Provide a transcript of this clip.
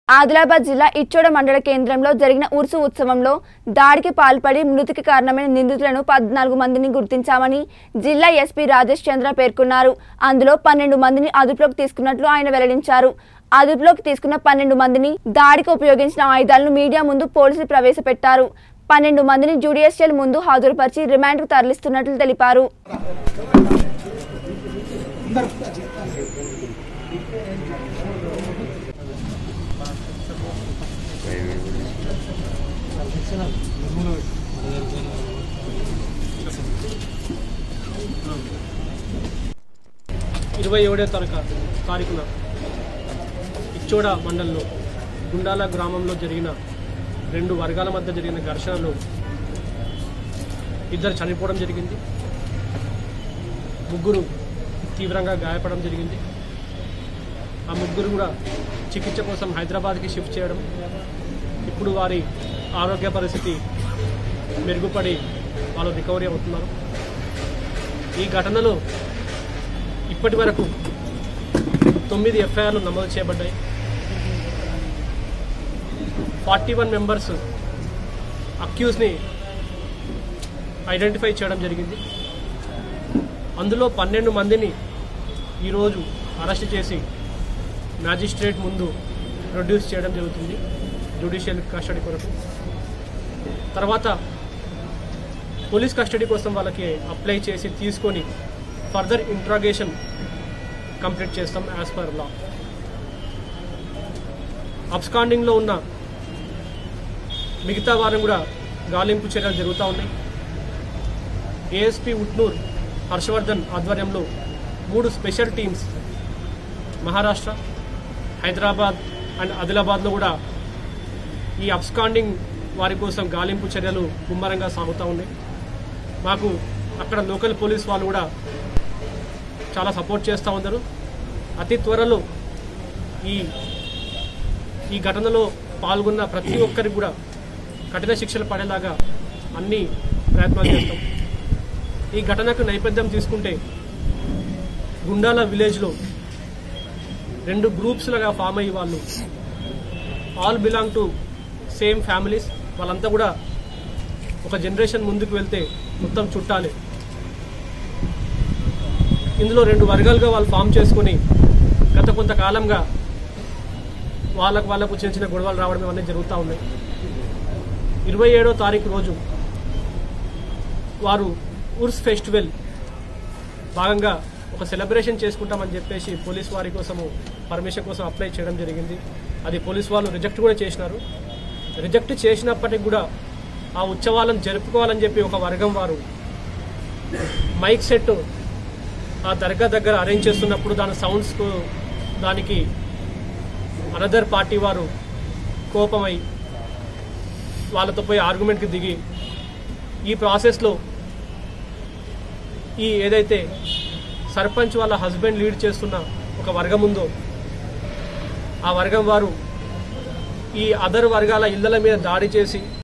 ఆదిలాబాద్ జిల్లా ఇచ్చోడ మండల కేంద్రంలో జరిగిన ఉరుసు ఉత్సవంలో దాడికి పాల్పడి మృతికి కారణమైన నిందితులను పద్నాలుగు మందిని గుర్తించామని జిల్లా ఎస్పీ రాజేష్ చంద్ర పేర్కొన్నారు అందులో పన్నెండు మందిని అదుపులోకి తీసుకున్నట్లు ఆయన వెల్లడించారు అదుపులోకి తీసుకున్న పన్నెండు మందిని దాడికి ఉపయోగించిన ఆయుధాలను మీడియా ముందు పోలీసులు ప్రవేశపెట్టారు పన్నెండు మందిని జ్యుడిషియల్ ముందు హాజరుపరిచి రిమాండ్కు తరలిస్తున్నట్లు తెలిపారు ఇరవై ఏడో తారీఖు తారీఖున ఇచ్చోడ మండలంలో గుండాల గ్రామంలో జరిగిన రెండు వర్గాల మధ్య జరిగిన ఘర్షణలో ఇద్దరు చనిపోవడం జరిగింది ముగ్గురు తీవ్రంగా గాయపడడం జరిగింది ఆ ముగ్గురు కూడా చికిత్స కోసం హైదరాబాద్కి షిఫ్ట్ చేయడం ఇప్పుడు వారి ఆరోగ్య పరిస్థితి మెరుగుపడి వాళ్ళు రికవరీ అవుతున్నారు ఈ ఘటనలో ఇప్పటి వరకు తొమ్మిది ఎఫ్ఐఆర్లు నమోదు చేయబడ్డాయి ఫార్టీ వన్ మెంబర్స్ అక్యూస్ని ఐడెంటిఫై చేయడం జరిగింది అందులో పన్నెండు మందిని ఈరోజు అరెస్ట్ చేసి మ్యాజిస్ట్రేట్ ముందు ప్రొడ్యూస్ చేయడం జరుగుతుంది జ్యుడిషియల్ కస్టడీ కొరకు తర్వాత పోలీస్ కస్టడీ కోసం వాళ్ళకి అప్లై చేసి తీసుకొని ఫర్దర్ ఇంట్రాగేషన్ కంప్లీట్ చేస్తాం యాజ్ పర్ లా అబ్స్కాండింగ్లో ఉన్న మిగతా వారం కూడా గాలింపు చర్యలు జరుగుతూ ఉన్నాయి ఏఎస్పీ ఉట్నూర్ హర్షవర్ధన్ ఆధ్వర్యంలో మూడు special teams Maharashtra Hyderabad and ఆదిలాబాద్లో కూడా ఈ అబ్స్కాండింగ్ వారి కోసం గాలింపు చర్యలు ముమ్మరంగా సాగుతూ ఉన్నాయి మాకు అక్కడ లోకల్ పోలీస్ వాళ్ళు కూడా చాలా సపోర్ట్ చేస్తూ ఉన్నారు అతి త్వరలో ఈ ఈ ఘటనలో పాల్గొన్న ప్రతి ఒక్కరికి కూడా కఠిన శిక్షలు పడేలాగా అన్ని ప్రయత్నాలు చేస్తాం ఈ ఘటనకు నేపథ్యం తీసుకుంటే గుండాల విలేజ్లో రెండు గ్రూప్స్లుగా ఫామ్ అయ్యి వాళ్ళు all belong to same families వాళ్ళంతా కూడా ఒక జనరేషన్ ముందుకు వెళ్తే మొత్తం చుట్టాలే ఇందులో రెండు వర్గాలుగా వాళ్ళు ఫామ్ చేసుకుని గత కొంతకాలంగా వాళ్ళకు వాళ్ళకు చిన్న చిన్న గొడవలు రావడం ఇవన్నీ జరుగుతూ ఉన్నాయి ఇరవై ఏడో తారీఖు రోజు వారు ఉర్స్ ఫెస్టివల్ భాగంగా ఒక సెలబ్రేషన్ చేసుకుంటామని చెప్పేసి పోలీస్ వారి కోసము పర్మిషన్ కోసం అప్లై చేయడం జరిగింది అది పోలీస్ వాళ్ళు రిజెక్ట్ కూడా చేసినారు రిజెక్ట్ చేసినప్పటికి కూడా ఆ ఉత్సవాలను జరుపుకోవాలని చెప్పి ఒక వర్గం వారు మైక్ సెట్ ఆ దర్గా దగ్గర అరేంజ్ చేస్తున్నప్పుడు దాని సౌండ్స్కు దానికి అనదర్ పార్టీ వారు కోపమై వాళ్ళతో పోయి ఆర్గ్యుమెంట్కి దిగి ఈ ప్రాసెస్లో ఈ ఏదైతే సర్పంచ్ వాళ్ళ హస్బెండ్ లీడ్ చేస్తున్న ఒక వర్గం ఉందో ఆ వర్గం వారు ఈ అదర్ వర్గాల ఇళ్ళల మీద దాడి చేసి